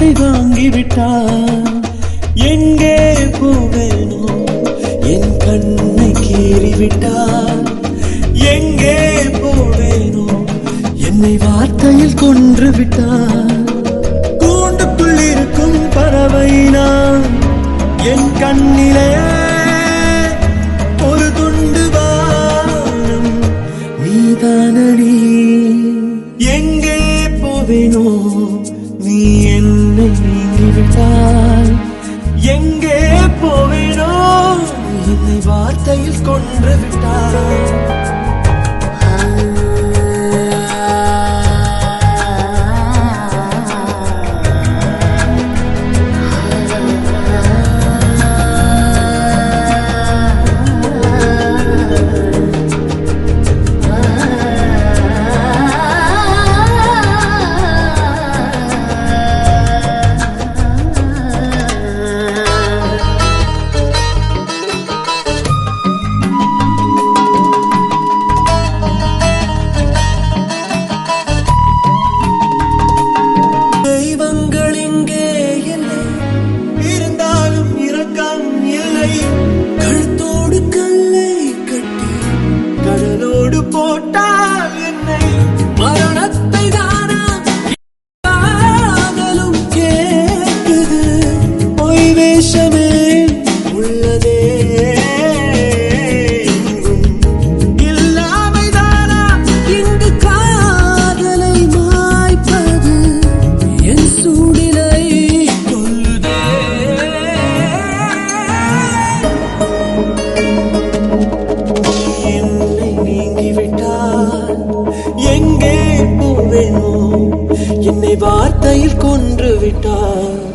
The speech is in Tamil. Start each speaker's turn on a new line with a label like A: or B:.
A: வார்த்தை வாங்கிவிட்டார் எங்கே போவேனோ என் கண்ணை கீறிவிட்டார் எங்கே போவேனோ என்னை வார்த்தையில் கொன்று விட்டார் கூண்டுக்குள் இருக்கும் பறவை நான் என் கண்ணிலே ஒரு துண்டு வானம் நீதானடி எங்கே போவேனோ நீ என்னை நீங்கிவிட்டாய் எங்கே போவேனோ என்னை வார்த்தையில் கொன்று விட்டாய் தெய்வங்கள் இங்கே இல்லை இருந்தாலும் இரக்கம் இல்லை கழுத்தோடு கல்லை கட்டி கடலோடு போட்டால் என்னை மரணத்தை தானா காதலும் கேட்குது பொய் வேஷமே உள்ளதே எங்கும் இல்லாமைதானா இங்கு காதலை மாய்ப்பது என் சூடிலை கொல்லுதே என்னை நீங்கிவிட்டார் எங்கே போவேனோ என்னை வார்த்தையில் கொன்று விட்டார்